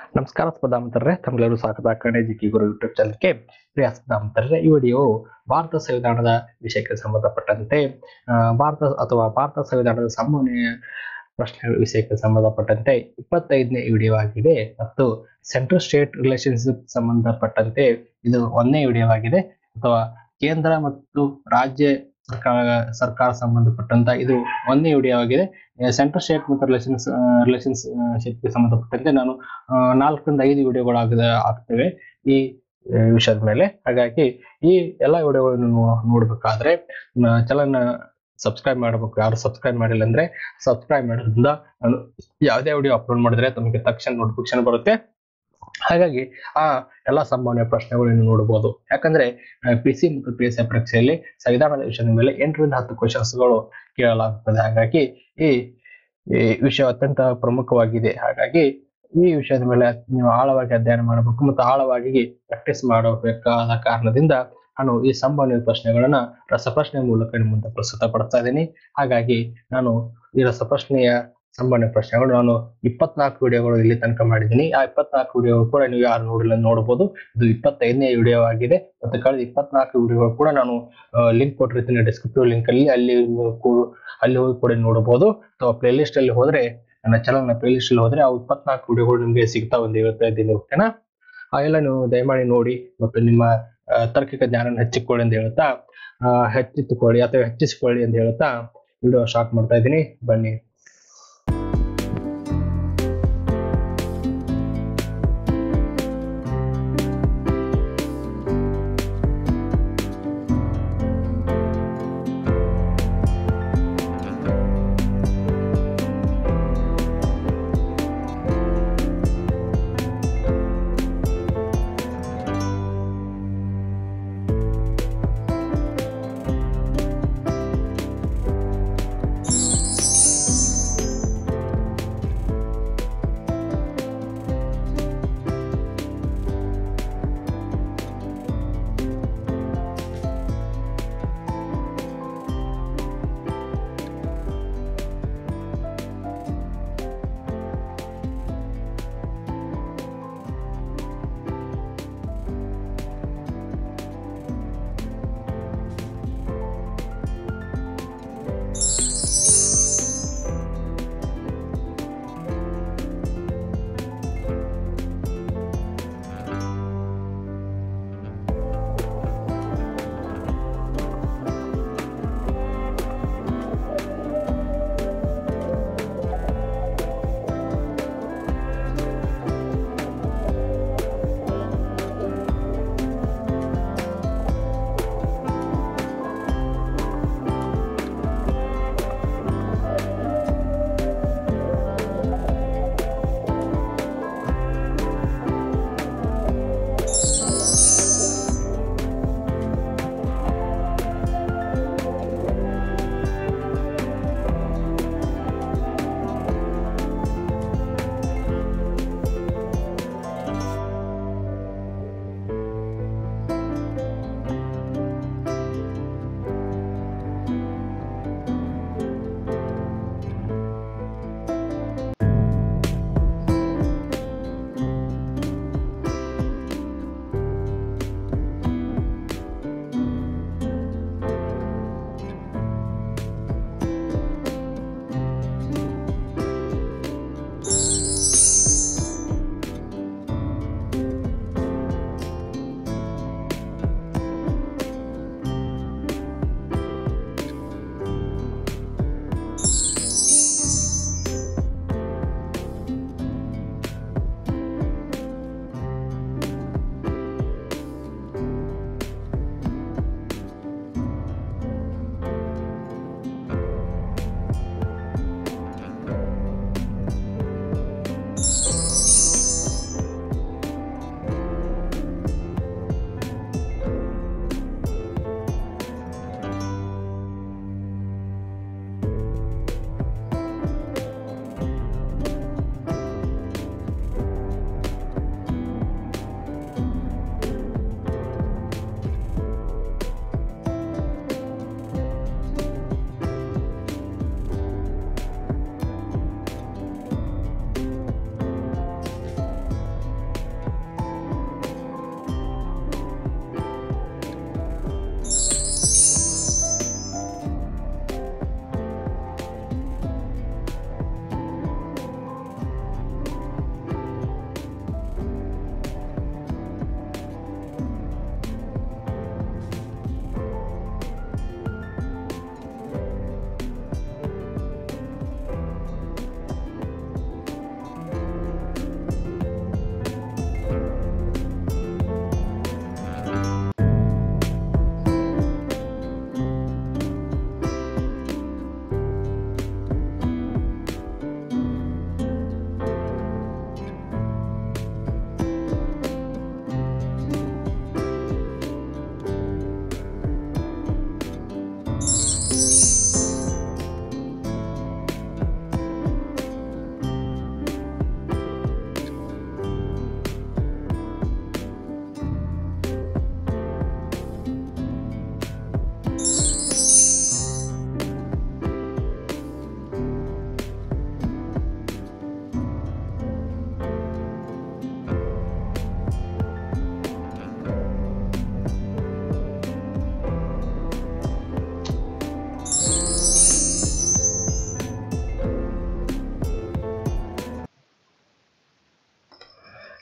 ನಮಸ್ಕಾರ ಸ್ಪರ್ಧಾಮಿತರೇ ತಮ್ಮೆಲ್ಲರೂ ಸ್ವಾಗತ ಕಣೇಜಿಕಿ ಗುರು ಯೂಟ್ಯೂಬ್ ಚಾನಲ್ಗೆ ಪ್ರಿಯ ಸ್ಪರ್ಧಾಮಿತರೇ ಈ ವಿಡಿಯೋ ಭಾರತ ಸಂವಿಧಾನದ ವಿಷಯಕ್ಕೆ ಸಂಬಂಧಪಟ್ಟಂತೆ ಆ, ಭಾರತ ಅಥವಾ ಭಾರತ ಸಂವಿಧಾನದ ಸಾಮಾನ್ಯ ಪ್ರಶ್ನೆಗಳ ವಿಷಯಕ್ಕೆ ಸಂಬಂಧಪಟ್ಟಂತೆ ಇಪ್ಪತ್ತೈದನೇ ವಿಡಿಯೋ ಆಗಿದೆ ಮತ್ತು ಸೆಂಟ್ರಲ್ ಸ್ಟೇಟ್ ರಿಲೇಶನ್ಶಿಪ್ ಸಂಬಂಧಪಟ್ಟಂತೆ ಇದು ಒಂದನೇ ವಿಡಿಯೋ ಆಗಿದೆ ಅಥವಾ ಕೇಂದ್ರ ಮತ್ತು ರಾಜ್ಯ ಸರ್ಕಾರ ಸರ್ಕಾರ ಸಂಬಂಧಪಟ್ಟಂತ ಇದು ಒಂದನೇ ವಿಡಿಯೋ ಆಗಿದೆ ಸೆಂಟ್ರಲ್ ಸ್ಟೇಟ್ ಮತ್ತು ರಿಲೇಷನ್ಸ್ ರಿಲೇಷನ್ಸ್ ಶಿಪ್ಗೆ ಸಂಬಂಧಪಟ್ಟಂತೆ ನಾನು ಆ, ನಾಲ್ಕರಿಂದ ಐದು ವಿಡಿಯೋಗಳು ಆಗದ ಆಗ್ತವೆ ಈ ಆ, ವಿಷಯದ ಮೇಲೆ ಹಾಗಾಗಿ ಈ ಎಲ್ಲ ವಿಡಿಯೋಗಳನ್ನು ನೋ- ನೋಡ್ಬೇಕಾದ್ರೆ ಚಾನಲ್ನ ಸಬ್ಸ್ಕ್ರೈಬ್ ಮಾಡಬೇಕು ಯಾರು ಸಬ್ಸ್ಕ್ರೈಬ್ ಮಾಡಿಲ್ಲ ಅಂದ್ರೆ ಸಬ್ಸ್ಕ್ರೈಬ್ ಮಾಡೋದ್ರಿಂದ ನಾನು ಯಾವುದೇ ವಿಡಿಯೋ ಅಪ್ಲೋಡ್ ಮಾಡಿದ್ರೆ ತಮಗೆ ತಕ್ಷಣ ನೋಟಿಫಿಕೇಶನ್ ಬರುತ್ತೆ ಹಾಗಾಗಿ ಆ ಎಲ್ಲ ಸಂಭಾವ್ಯ ಪ್ರಶ್ನೆಗಳನ್ನು ನೋಡಬಹುದು ಯಾಕಂದ್ರೆ ಪಿ ಸಿ ಮತ್ತು ಪಿ ಎಸ್ ಐ ಪರೀಕ್ಷೆಯಲ್ಲಿ ಸಂವಿಧಾನದ ವಿಷಯದ ಮೇಲೆ ಎಂಟರಿಂದ ಹತ್ತು ಕ್ವಶನ್ಸ್ಗಳು ಕೇಳಲಾಗುತ್ತದೆ ಹಾಗಾಗಿ ಈ ಈ ವಿಷಯ ಅತ್ಯಂತ ಪ್ರಮುಖವಾಗಿದೆ ಹಾಗಾಗಿ ಈ ವಿಷಯದ ಮೇಲೆ ನೀವು ಆಳವಾಗಿ ಅಧ್ಯಯನ ಮಾಡಬೇಕು ಮತ್ತು ಆಳವಾಗಿ ಪ್ರಾಕ್ಟೀಸ್ ಮಾಡಬೇಕಾದ ಕಾರಣದಿಂದ ನಾನು ಈ ಸಂಭಾವ್ಯ ಪ್ರಶ್ನೆಗಳನ್ನ ರಸಪ್ರಶ್ನೆ ಮೂಲಕ ನಿಮ್ಮ ಮುಂದೆ ಪ್ರಸ್ತುತ ಪಡ್ತಾ ಇದ್ದೀನಿ ಹಾಗಾಗಿ ನಾನು ಈ ರಸಪ್ರಶ್ನೆಯ ಸಂಭಾವ್ಯ ಪ್ರಶ್ನೆಗಳು ನಾನು ಇಪ್ಪತ್ನಾಲ್ಕು ವಿಡಿಯೋಗಳು ಇಲ್ಲಿ ತನಕ ಮಾಡಿದ್ದೀನಿ ಆ ಇಪ್ಪತ್ನಾಲ್ಕು ವಿಡಿಯೋ ಕೂಡ ನೀವು ಯಾರು ನೋಡಿಲ್ಲ ನೋಡಬಹುದು ಇದು ಇಪ್ಪತ್ತೈದನೇ ವಿಡಿಯೋ ಆಗಿದೆ ಮತ್ತು ಕಳೆದ ಇಪ್ಪತ್ನಾಲ್ಕು ವಿಡಿಯೋಗಳು ಕೂಡ ನಾನು ಲಿಂಕ್ ಕೊಟ್ಟಿರ್ತೀನಿ ಡಿಸ್ಕ್ರಿಪ್ಟಿವ್ ಲಿಂಕ್ ಅಲ್ಲಿ ಅಲ್ಲಿ ಕೂ- ಅಲ್ಲಿ ಹೋಗಿ ಕೂಡ ನೋಡಬಹುದು ಅಥವಾ ಪ್ಲೇ ಲಿಸ್ಟ್ ಅಲ್ಲಿ ಹೋದ್ರೆ ನನ್ನ ಚಾನಲ್ನ ಪ್ಲೇ ಲಿಸ್ಟ್ ಅಲ್ಲಿ ಹೋದ್ರೆ ಆ ಇಪ್ಪತ್ನಾಲ್ಕು ವಿಡಿಯೋಗಳು ನಿಮಗೆ ಸಿಗ್ತಾ ಒಂದು ಹೇಳ್ತಾ ಇದ್ದೀನಿ ಓಕೆನಾ ಆ ಎಲ್ಲ ನೀವು ದಯಮಾಡಿ ನೋಡಿ ಮತ್ತು ನಿಮ್ಮ ಆ, ತಾರ್ಕಿಕ ಜ್ಞಾನ ಹೆಚ್ಚಿಕೊಳ್ಳಿ ಅಂತ ಹೇಳ್ತಾ ಆ, ಹೆಚ್ಚಿಟ್ಟುಕೊಳ್ಳಿ ಅಥವಾ ಹೆಚ್ಚಿಸಿಕೊಳ್ಳಿ ಅಂತ ಹೇಳ್ತಾ ವಿಡಿಯೋ ಸ್ಟಾರ್ಟ್ ಮಾಡ್ತಾ ಇದ್ದೀನಿ ಬನ್ನಿ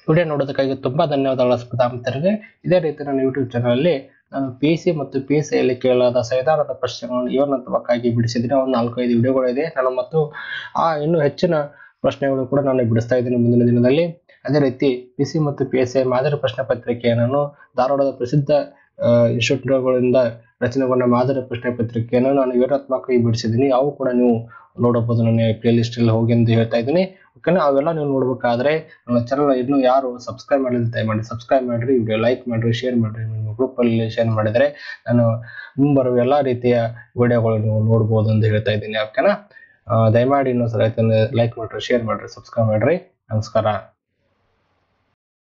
ವಿಡಿಯೋ ನೋಡೋದಕ್ಕಾಗಿ ತುಂಬಾ ಧನ್ಯವಾದಗಳು ಸ್ಪರ್ಧಾ ಮಿತ್ರರಿಗೆ ಇದೇ ರೀತಿ ನನ್ನ ಯೂಟ್ಯೂಬ್ ಚಾನಲಲ್ಲಿ ನಾನು ಪಿ ಸಿ ಮತ್ತು ಪಿ ಎಸ್ ಐಯಲ್ಲಿ ಕೇಳಲಾದ ಸಂವಿಧಾನದ ಪ್ರಶ್ನೆಗಳನ್ನು ಇವನತ್ವಕ್ಕಾಗಿ ಬಿಡಿಸಿದ್ದೀನಿ ಒಂದು ನಾಲ್ಕೈದು ವಿಡಿಯೋಗಳಿದೆ ನಾನು ಮತ್ತು ಆ ಇನ್ನೂ ಹೆಚ್ಚಿನ ಪ್ರಶ್ನೆಗಳು ಕೂಡ ನಾನು ಬಿಡಿಸ್ತಾ ಇದ್ದೀನಿ ಮುಂದಿನ ದಿನದಲ್ಲಿ ಅದೇ ರೀತಿ ಪಿ ಸಿ ಮತ್ತು ಪಿ ಎಸ್ ಐ ಮಾದರಿ ಪ್ರಶ್ನೆ ಪತ್ರಿಕೆಯನ್ನು ಧಾರವಾಡದ ಪ್ರಸಿದ್ಧ ಆ, ಇನ್ಸ್ಟಿಟ್ಯೂಟ್ಗಳಿಂದ ರಚನೆಗೊಂಡ ಮಾದರಿ ಪ್ರಶ್ನೆ ಪತ್ರಿಕೆಯನ್ನು ನಾನು ವಿವರಾತ್ಮಕವಾಗಿ ಬಿಡಿಸಿದ್ದೀನಿ ಅವು ಕೂಡ ನೀವು ನೋಡಬಹುದು ನನ್ನ ಪ್ಲೇ ಲಿಸ್ಟ್ ಅಲ್ಲಿ ಹೋಗಿ ಎಂದು ಹೇಳ್ತಾ ಇದ್ದೀನಿ ಓಕೆನಾ ಅವೆಲ್ಲ ನೀವು ನೋಡ್ಬೇಕಾದ್ರೆ ನನ್ನ ಚಾನಲ್ ಇನ್ನೂ ಯಾರು ಸಬ್ಸ್ಕ್ರೈಬ್ ಮಾಡಿದ್ರೆ ದಯಮಾಡಿ ಸಬ್ಸ್ಕ್ರೈಬ್ ಮಾಡ್ರಿ ವಿಡಿಯೋ ಲೈಕ್ ಮಾಡ್ರಿ ಶೇರ್ ಮಾಡ್ರಿ ನಿಮ್ಮ ಗ್ರೂಪ್ ಅಲ್ಲಿ ಶೇರ್ ಮಾಡಿದ್ರೆ ನಾನು ಮುಂಬರುವ ಎಲ್ಲಾ ರೀತಿಯ ವಿಡಿಯೋಗಳು ನೀವು ನೋಡ್ಬೋದು ಅಂತ ಹೇಳ್ತಾ ಇದ್ದೀನಿ ಓಕೆನಾ ಆ, ದಯಮಾಡಿ ಇನ್ನೊಂದ್ಸಲ ಲೈಕ್ ಮಾಡ್ರಿ ಶೇರ್ ಮಾಡ್ರಿ ಸಬ್ಸ್ಕ್ರೈಬ್ ಮಾಡ್ರಿ ನಮಸ್ಕಾರ